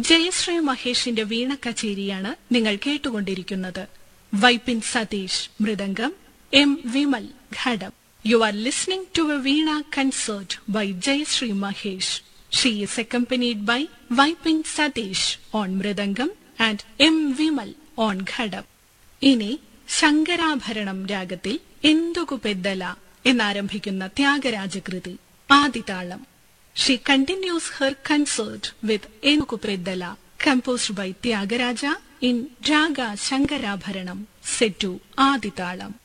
ജയശ്രീ മഹേഷിന്റെ വീണ കച്ചേരിയാണ് നിങ്ങൾ കേട്ടുകൊണ്ടിരിക്കുന്നത് വൈപ്പിൻ സതീഷ് മൃദംഗം എം വിമൽ ഘടം you are listening to a veena concert by Jayashri Mahesh she is accompanied by Vypin Satheesh on mridangam and M Vimal on ghatam ഇനി ശങ്കരാഭരണം രാഗത്തിൽ എന്തുകു പെദ്ദല എന്നാരംഭിക്കുന്ന ത്യാഗരാജകൃതി ആദിതാളം she continues her concert with Endhuku Peddala composed by Thyagaraja in raga Shankarabharanam set to ആദിതാളം